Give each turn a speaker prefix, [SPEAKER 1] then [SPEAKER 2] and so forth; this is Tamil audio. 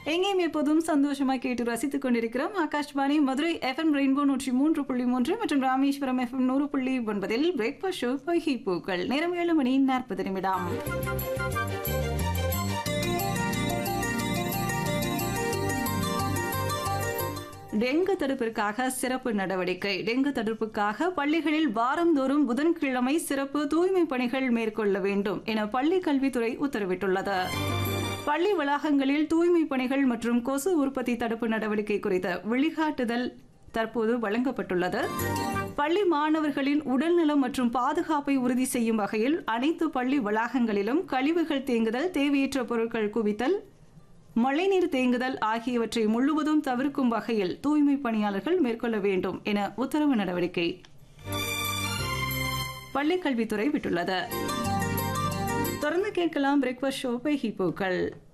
[SPEAKER 1] எங்கேயும் எப்போதும் சந்தோஷமா கேட்டு ரசித்துக் கொண்டிருக்கிறோம் ஆகாஷ்வாணி மதுரை எஃப்எம் ரெயின்போ நூற்றி மூன்று புள்ளி மூன்று மற்றும் ராமேஸ்வரம் எஃப்எம் நூறு புள்ளி ஒன்பதில் பிரேக்ஃபாஸ்ட் ஷோ பொய்கை பூக்கள் நேரம் ஏழு மணி நாற்பது நிமிடம் டெங்கு தடுப்பிற்காக சிறப்பு நடவடிக்கை டெங்கு தடுப்புக்காக பள்ளிகளில் வாரந்தோறும் புதன்கிழமை சிறப்பு தூய்மை பணிகள் மேற்கொள்ள வேண்டும் என பள்ளி கல்வித்துறை உத்தரவிட்டுள்ளது பள்ளி வளாகங்களில் தூய்மை பணிகள் மற்றும் கொசு உற்பத்தி தடுப்பு நடவடிக்கை குறித்த வழிகாட்டுதல் தற்போது வழங்கப்பட்டுள்ளது பள்ளி மாணவர்களின் உடல்நலம் மற்றும் பாதுகாப்பை உறுதி செய்யும் வகையில் அனைத்து பள்ளி வளாகங்களிலும் கழிவுகள் தேங்குதல் தேவையற்ற பொருட்கள் குவித்தல் மழைநீர் தேங்குதல் ஆகியவற்றை முழுவதும் தவிர்க்கும் வகையில் தூய்மை பணியாளர்கள் மேற்கொள்ள வேண்டும் என உத்தரவு நடவடிக்கை பள்ளிக் கல்வித்துறை விட்டுள்ளது தொடர்ந்து கேட்கலாம் பிரேக்ஃபாஸ்ட் ஷோ பை ஹிப்போக்கள்